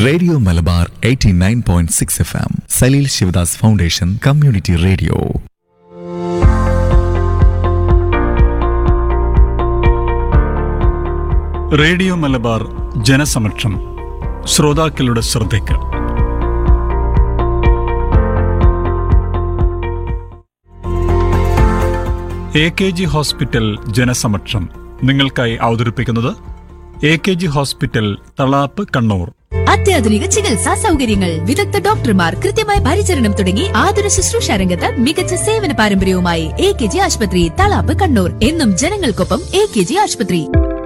radio Malabar 89.6 F M Saleel Sivadas foundation community radio radio Malabar ജനസമക്ഷം ശ്രോതാക്കളുടെ ശ്രദ്ധയ്ക്ക് എ കെ ജി ഹോസ്പിറ്റൽ ജനസമക്ഷം നിങ്ങൾക്കായി അവതരിപ്പിക്കുന്നത് A K G hospital Thalap Kannur അത്യാധുനിക ചികിത്സാ സൗകര്യങ്ങൾ വിദഗ്ധ ഡോക്ടർമാർ കൃത്യമായ പരിചരണം തുടങ്ങി ആതുര ശുശ്രൂഷ രംഗത്ത് മികച്ച സേവന പാരമ്പര്യവുമായി എ കെ ജി ആശുപത്രി തളാപ്പ് കണ്ണൂർ എന്നും ജനങ്ങൾക്കൊപ്പം എ കെ ജി ആശുപത്രി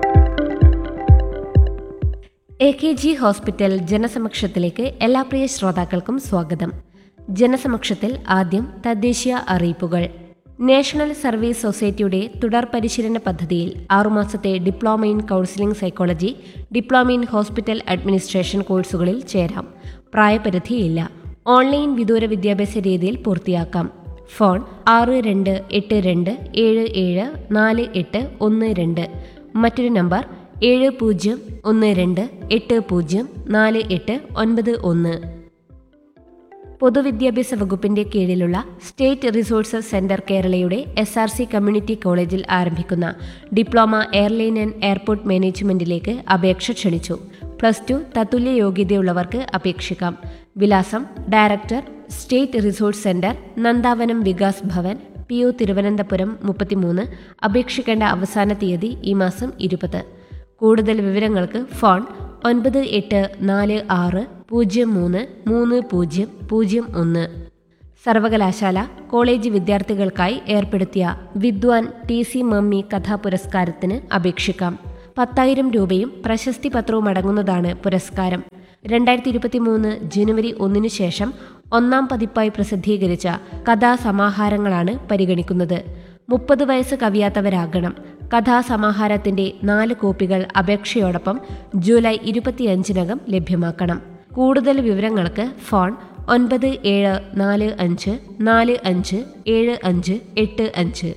എ കെ ജി ഹോസ്പിറ്റൽ ജനസമക്ഷത്തിലേക്ക് എല്ലാ പ്രിയ ശ്രോതാക്കൾക്കും സ്വാഗതം ജനസമക്ഷത്തിൽ ആദ്യം തദ്ദേശീയ അറിയിപ്പുകൾ നാഷണൽ സർവീസ് സൊസൈറ്റിയുടെ തുടർ പരിശീലന പദ്ധതിയിൽ ആറുമാസത്തെ diploma in counselling psychology diploma in hospital administration കോഴ്സുകളിൽ ചേരാം പ്രായപരിധിയില്ല ഓൺലൈൻ വിദൂര വിദ്യാഭ്യാസ രീതിയിൽ പൂർത്തിയാക്കാം ഫോൺ ആറ് രണ്ട് എട്ട് രണ്ട് ഏഴ് ഏഴ് നാല് എട്ട് ഒന്ന് രണ്ട് മറ്റൊരു നമ്പർ ഏഴ് പൂജ്യം ഒന്ന് രണ്ട് എട്ട് പൂജ്യം നാല് എട്ട് ഒൻപത് ഒന്ന് പൊതുവിദ്യാഭ്യാസ വകുപ്പിന്റെ കീഴിലുള്ള സ്റ്റേറ്റ് റിസോഴ്സസ് സെന്റർ കേരളയുടെ എസ് ആർ സി കമ്മ്യൂണിറ്റി കോളേജിൽ ആരംഭിക്കുന്ന ഡിപ്ലോമ എയർലൈൻ ആൻഡ് എയർപോർട്ട് മാനേജ്മെന്റിലേക്ക് അപേക്ഷ ക്ഷണിച്ചു പ്ലസ് ടു തത്തുല്യ യോഗ്യതയുള്ളവർക്ക് അപേക്ഷിക്കാം വിലാസം director state resource centre Nandavanam Vikas Bhavan P O Thiruvananthapuram മുപ്പത്തിമൂന്ന് അപേക്ഷിക്കേണ്ട അവസാന തീയതി ഈ മാസം ഇരുപത് കൂടുതൽ വിവരങ്ങൾക്ക് ഫോൺ ഒൻപത് എട്ട് നാല് ആറ് പൂജ്യം മൂന്ന് മൂന്ന് പൂജ്യം പൂജ്യം ഒന്ന് സർവകലാശാല കോളേജ് വിദ്യാർത്ഥികൾക്കായി ഏർപ്പെടുത്തിയ വിദ്വാൻ ടി സി മമ്മി കഥാ പുരസ്കാരത്തിന് അപേക്ഷിക്കാം പത്തായിരം രൂപയും പ്രശസ്തി പത്രവും അടങ്ങുന്നതാണ് പുരസ്കാരം രണ്ടായിരത്തി ഇരുപത്തി മൂന്ന് ജനുവരി ഒന്നിനു ശേഷം ഒന്നാം പതിപ്പായി പ്രസിദ്ധീകരിച്ച കഥാസമാഹാരങ്ങളാണ് പരിഗണിക്കുന്നത് മുപ്പത് വയസ്സ് കവിയാത്തവരാകണം കഥാസമാഹാരത്തിന്റെ നാല് കോപ്പികൾ അപേക്ഷയോടൊപ്പം ജൂലൈ ഇരുപത്തിയഞ്ചിനകം ലഭ്യമാക്കണം കൂടുതൽ വിവരങ്ങൾക്ക് ഫോൺ ഒൻപത് ഏഴ് നാല് അഞ്ച് നാല് അഞ്ച് ഏഴ് അഞ്ച് എട്ട് അഞ്ച്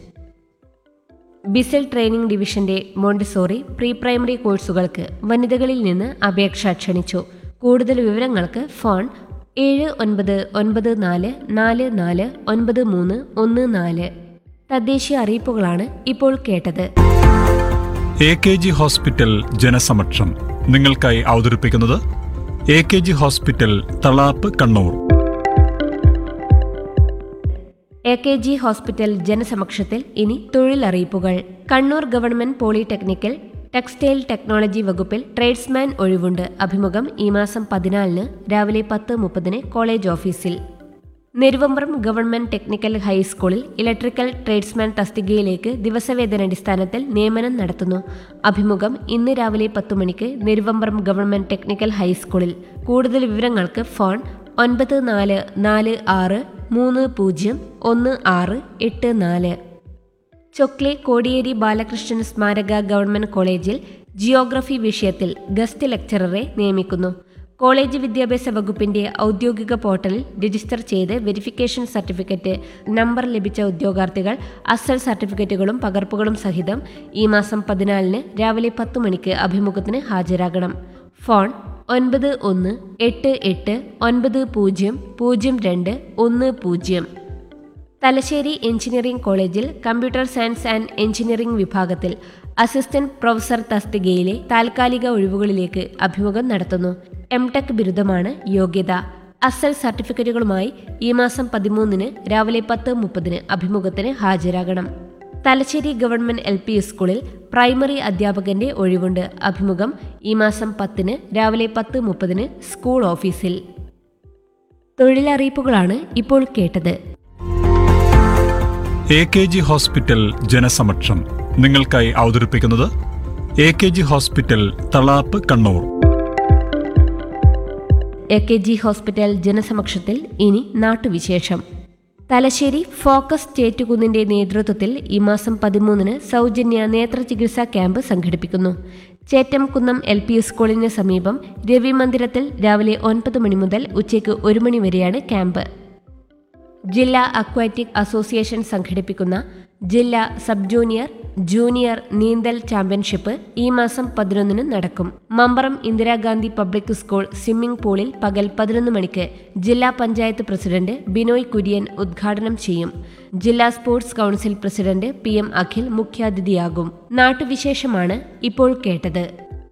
ബിസൽ ട്രെയിനിംഗ് ഡിവിഷന്റെ മോണ്ടിസോറി പ്രീ പ്രൈമറി കോഴ്സുകൾക്ക് വനിതകളിൽ നിന്ന് അപേക്ഷ ക്ഷണിച്ചു കൂടുതൽ വിവരങ്ങൾക്ക് ഫോൺ ഏഴ് ഒൻപത് ഒൻപത് നാല് നാല് നാല് ഒൻപത് മൂന്ന് ഒന്ന് നാല് തദ്ദേശീയ അറിയിപ്പുകളാണ് ഇപ്പോൾ കേട്ടത് എ കെ ജി ഹോസ്പിറ്റൽ ജനസമക്ഷം നിങ്ങൾക്കായി അവതരിപ്പിക്കുന്നത് A K G hospital Thalap Kannur A K G hospital ജനസമക്ഷത്തിൽ ഇനി തൊഴിലറിയിപ്പുകൾ Kannur government polytechnical textile technology വകുപ്പിൽ ട്രേഡ്സ്മാൻ ഒഴിവുണ്ട് അഭിമുഖം ഈ മാസം പതിനാലിന് രാവിലെ പത്ത് മുപ്പതിന് കോളേജ് ഓഫീസിൽ നെരുവമ്പ്രം ഗവൺമെന്റ് ടെക്നിക്കൽ ഹൈസ്കൂളിൽ ഇലക്ട്രിക്കൽ ട്രേഡ്സ്മാൻ തസ്തികയിലേക്ക് ദിവസവേതനടിസ്ഥാനത്തിൽ നിയമനം നടത്തുന്നു അഭിമുഖം ഇന്ന് രാവിലെ പത്തു മണിക്ക് നെരുവമ്പ്രം ഗവൺമെന്റ് ടെക്നിക്കൽ ഹൈസ്കൂളിൽ കൂടുതൽ വിവരങ്ങൾക്ക് ഫോൺ ഒൻപത് നാല് നാല് ആറ് മൂന്ന് പൂജ്യം ഒന്ന് ആറ് എട്ട് നാല് ചൊക്ലെ കോടിയേരി ബാലകൃഷ്ണൻ സ്മാരക ഗവൺമെന്റ് കോളേജിൽ ജിയോഗ്രഫി വിഷയത്തിൽ ഗസ്റ്റ് ലെക്ചററെ നിയമിക്കുന്നു കോളേജ് വിദ്യാഭ്യാസ വകുപ്പിന്റെ ഔദ്യോഗിക പോർട്ടലിൽ രജിസ്റ്റർ ചെയ്ത് വെരിഫിക്കേഷൻ സർട്ടിഫിക്കറ്റ് നമ്പർ ലഭിച്ച ഉദ്യോഗാർത്ഥികൾ അസൽ സർട്ടിഫിക്കറ്റുകളും പകർപ്പുകളും സഹിതം ഈ മാസം പതിനാലിന് രാവിലെ പത്ത് മണിക്ക് അഭിമുഖത്തിന് ഹാജരാകണം ഫോൺ ഒൻപത് ഒന്ന് എട്ട് എട്ട് ഒൻപത് പൂജ്യം പൂജ്യം രണ്ട് ഒന്ന് പൂജ്യം തലശ്ശേരി എഞ്ചിനീയറിംഗ് കോളേജിൽ കമ്പ്യൂട്ടർ സയൻസ് ആൻഡ് എഞ്ചിനീയറിംഗ് വിഭാഗത്തിൽ അസിസ്റ്റന്റ് പ്രൊഫസർ തസ്തികയിലെ താൽക്കാലിക ഒഴിവുകളിലേക്ക് അഭിമുഖം നടത്തുന്നു എം ടെക് ബിരുദമാണ് യോഗ്യത അസൽ സർട്ടിഫിക്കറ്റുകളുമായി ഈ മാസം പതിമൂന്നിന് രാവിലെ പത്ത് മുപ്പതിന് അഭിമുഖത്തിന് ഹാജരാകണം തലശ്ശേരി ഗവൺമെന്റ് എൽ പി സ്കൂളിൽ പ്രൈമറി അധ്യാപകന്റെ ഒഴിവുണ്ട് അഭിമുഖം ഈ മാസം പത്തിന് രാവിലെ പത്ത് മുപ്പതിന് സ്കൂൾ ഓഫീസിൽ തൊഴിലറിയിപ്പുകളാണ് ഇപ്പോൾ കേട്ടത് എ കെ ജി ഹോസ്പിറ്റൽ ജനസമക്ഷം നിങ്ങൾക്കായി അവതരിപ്പിക്കുന്നത് A K G hospital Thalap Kannur A K G hospital ജനസമക്ഷത്തിൽ ഇനി നാട്ടുവിശേഷം തലശ്ശേരി ഫോക്കസ് ചേറ്റുകുന്നിന്റെ നേതൃത്വത്തിൽ ഈ മാസം പതിമൂന്നിന് സൗജന്യ നേത്ര ചികിത്സാ ക്യാമ്പ് സംഘടിപ്പിക്കുന്നു ചേറ്റംകുന്നം എൽ പി സ്കൂളിന് സമീപം രവി മന്ദിരത്തിൽ രാവിലെ ഒൻപത് മണി മുതൽ ഉച്ചയ്ക്ക് ഒരു മണി വരെയാണ് ക്യാമ്പ് ജില്ലാ അക്വാറ്റിക് അസോസിയേഷൻ സംഘടിപ്പിക്കുന്ന ജില്ലാ സബ് ജൂനിയർ ജൂനിയർ നീന്തൽ ചാമ്പ്യൻഷിപ്പ് ഈ മാസം പതിനൊന്നിന് നടക്കും Mambaram Indira Gandhi public school swimming പൂളിൽ പകൽ പതിനൊന്ന് മണിക്ക് ജില്ലാ പഞ്ചായത്ത് പ്രസിഡന്റ് ബിനോയ് കുര്യൻ ഉദ്ഘാടനം ചെയ്യും ജില്ലാ sports council president P M Akhil മുഖ്യാതിഥിയാകും നാട്ടുവിശേഷമാണ് ഇപ്പോൾ കേട്ടത്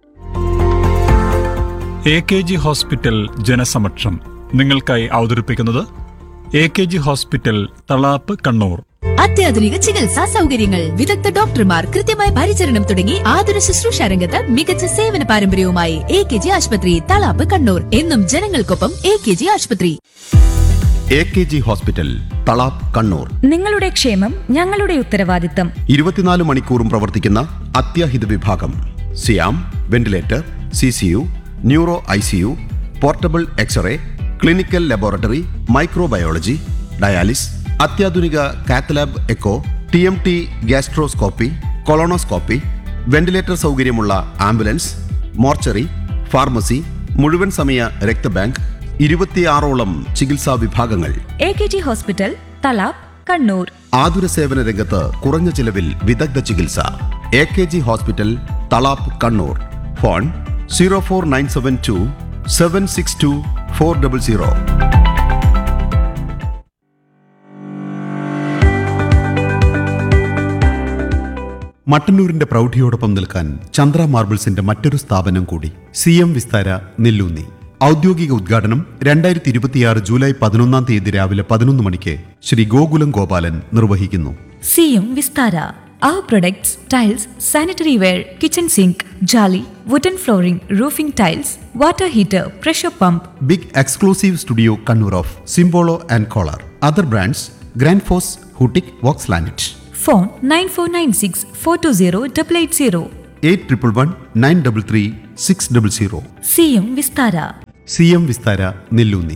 എ കെ ജി ഹോസ്പിറ്റൽ ജനസമക്ഷം നിങ്ങൾക്കായി അവതരിപ്പിക്കുന്നത് A K G hospital Thalap Kannur അത്യാധുനിക ചികിത്സാ സൗകര്യങ്ങൾ വിദഗ്ധ ഡോക്ടർമാർ കൃത്യമായ പരിചരണം തുടങ്ങി ആതുര ശുശ്രൂഷ രംഗത്ത് മികച്ച സേവന പാരമ്പര്യവുമായി എ കെ ജി ആശുപത്രി തളാപ്പ് കണ്ണൂർ എന്നും ജനങ്ങൾക്കൊപ്പം എ കെ ജി ആശുപത്രി A K G hospital Thalap Kannur നിങ്ങളുടെ ക്ഷേമം ഞങ്ങളുടെ ഉത്തരവാദിത്തം ഇരുപത്തിനാല് മണിക്കൂറും പ്രവർത്തിക്കുന്ന അത്യാഹിത വിഭാഗം സിയാം ventilator C C U neuro I C U portable x-ray clinical laboratory microbiology dialysis അത്യാധുനിക cath lab echo T M T gastroscopy colonoscopy ventilator സൗകര്യമുള്ള ആംബുലൻസ് മോർച്ചറി ഫാർമസി മുഴുവൻ സമയ രക്തബാങ്ക് ഇരുപത്തിയാറോളം ചികിത്സാ വിഭാഗങ്ങൾ A K G hospital Thalap Kannur ആതുര സേവന രംഗത്ത് കുറഞ്ഞ ചിലവിൽ വിദഗ്ധ ചികിത്സ A K G hospital Thalap Kannur phone zero four nine seven two seven six two four double zero മട്ടന്നൂരിന്റെ പ്രൗഢിയോടൊപ്പം നിൽക്കാൻ ചന്ദ്ര മാർബിൾസിന്റെ മറ്റൊരു സ്ഥാപനം കൂടി സി എം വിസ്താര നെല്ലൂന്നി ഔദ്യോഗിക ഉദ്ഘാടനം രണ്ടായിരത്തി ഇരുപത്തിയാറ് ജൂലൈ പതിനൊന്നാം തീയതി രാവിലെ പതിനൊന്ന് മണിക്ക് ശ്രീ ഗോകുലം ഗോപാലൻ നിർവഹിക്കുന്നു C M Vistara our products tiles sanitary ware kitchen sink jali wooden flooring roofing tiles water heater pressure pump big exclusive studio Kannur of Simpolo and Kohler other brands Grundfos ഹൂട്ടിക് വോക്സ് ലാനറ്റ് phone nine four nine six four two zero double eight zero eight triple one nine double three six double zero C M Vistara C M Vistara Nelloonni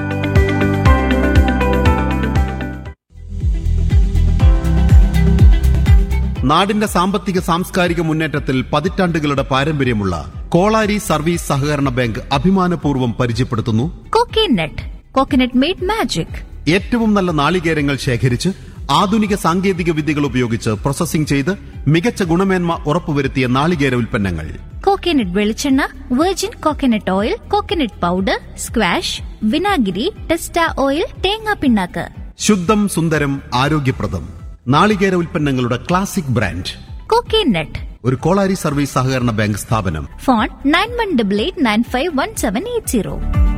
നാടിന്റെ സാമ്പത്തിക സാംസ്കാരിക മുന്നേറ്റത്തിൽ പതിറ്റാണ്ടുകളുടെ പാരമ്പര്യമുള്ള Kolari service സഹകരണ bank അഭിമാനപൂർവ്വം പരിചയപ്പെടുത്തുന്നു കോക്കനട്ട് കോക്കനട്ട് മെയ്ഡ് മാജിക് ഏറ്റവും നല്ല നാളികേരങ്ങൾ ശേഖരിച്ച് ആധുനിക സാങ്കേതിക വിദ്യകൾ ഉപയോഗിച്ച് പ്രോസസ്സിംഗ് ചെയ്ത് മികച്ച ഗുണമേന്മ ഉറപ്പുവരുത്തിയ നാളികേര ഉൽപ്പന്നങ്ങൾ കോക്കനട്ട് വെളിച്ചെണ്ണ virgin coconut oil coconut powder squash വിനാഗിരി ടെസ്റ്റ ഓയിൽ തേങ്ങാ പിണ്ണാക്ക് ശുദ്ധം സുന്ദരം ആരോഗ്യപ്രദം നാളികേര ഉൽപ്പന്നങ്ങളുടെ ക്ലാസിക് ബ്രാൻഡ് കോക്കനട്ട് ഒരു കോളാരി സർവീസ് സഹകരണ ബാങ്ക് സ്ഥാപനം phone nine one double eight nine five one seven eight zero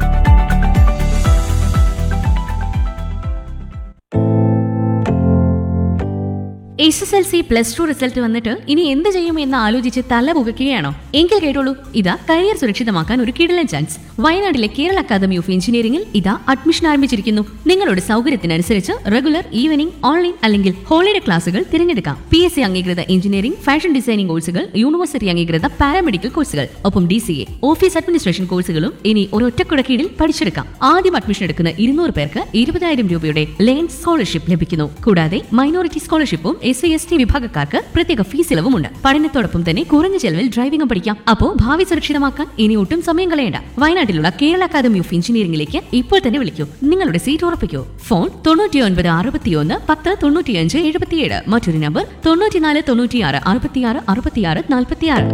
S S L C plus two result വന്നിട്ട് ഇനി എന്ത് ചെയ്യും എന്ന് ആലോചിച്ച് തല പുകയ്ക്കുകയാണോ എങ്കിൽ കേട്ടോളൂ ഇതാ കരിയർ സുരക്ഷിതമാക്കാൻ ഒരു കിടലൻ ചാൻസ് വയനാട്ടിലെ കേരള അക്കാദമി ഓഫ് എഞ്ചിനീയറിംഗിൽ ഇതാ അഡ്മിഷൻ ആരംഭിച്ചിരിക്കുന്നു നിങ്ങളുടെ സൗകര്യത്തിനനുസരിച്ച് റെഗുലർ ഈവനിംഗ് ഓൺലൈൻ അല്ലെങ്കിൽ ഹോളിഡേ ക്ലാസുകൾ തിരഞ്ഞെടുക്കാം പി എസ് സി അംഗീകൃത എഞ്ചിനീയറിംഗ് ഫാഷൻ ഡിസൈനിംഗ് കോഴ്സുകൾ യൂണിവേഴ്സിറ്റി അംഗീകൃത പാരാമെഡിക്കൽ കോഴ്സുകൾ ഒപ്പം D C A office administration കോഴ്സുകളും ഇനി ഒരൊറ്റക്കുട കീഴിൽ പഠിച്ചെടുക്കാം ആദ്യം അഡ്മിഷൻ എടുക്കുന്ന ഇരുന്നൂറ് പേർക്ക് ഇരുപതായിരം രൂപയുടെ ലേൺ സ്കോളർഷിപ്പ് ലഭിക്കുന്നു കൂടാതെ മൈനോറിറ്റി സ്കോളർഷിപ്പും എസ് സി എസ് ടി വിഭാഗക്കാർക്ക് പ്രത്യേക ഫീസ് ഇളവുമുണ്ട് പഠനത്തോടൊപ്പം തന്നെ കുറഞ്ഞ ചെലവിൽ ഡ്രൈവിംഗും പഠിക്കാം അപ്പോ ഭാവി സുരക്ഷിതമാക്കാൻ ഇനി ഒട്ടും സമയം കളയണ്ട വയനാട്ടിലുള്ള കേരള അക്കാദമി ഓഫ് എഞ്ചിനീയറിംഗിലേക്ക് ഇപ്പോൾ തന്നെ വിളിക്കൂ നിങ്ങളുടെ സീറ്റ് ഉറപ്പിക്കൂ ഫോൺ തൊണ്ണൂറ്റി ഒൻപത് അറുപത്തിയൊന്ന് പത്ത് തൊണ്ണൂറ്റിയഞ്ച് എഴുപത്തിയേഴ് മറ്റൊരു നമ്പർ തൊണ്ണൂറ്റിനാല് തൊണ്ണൂറ്റിയാറ് അറുപത്തിയാറ് അറുപത്തിയാറ് നാൽപ്പത്തിയാറ്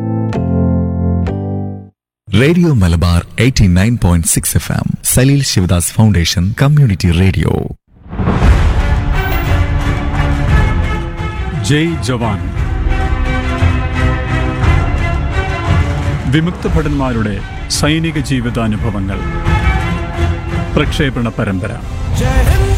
radio Malabar 89.6 F M Saleel Sivadas foundation community radio Jai Jawan വിമുക്ത ഭടന്മാരുടെ സൈനിക ജീവിതാനുഭവങ്ങൾ പ്രക്ഷേപണ പരമ്പര जय हिंद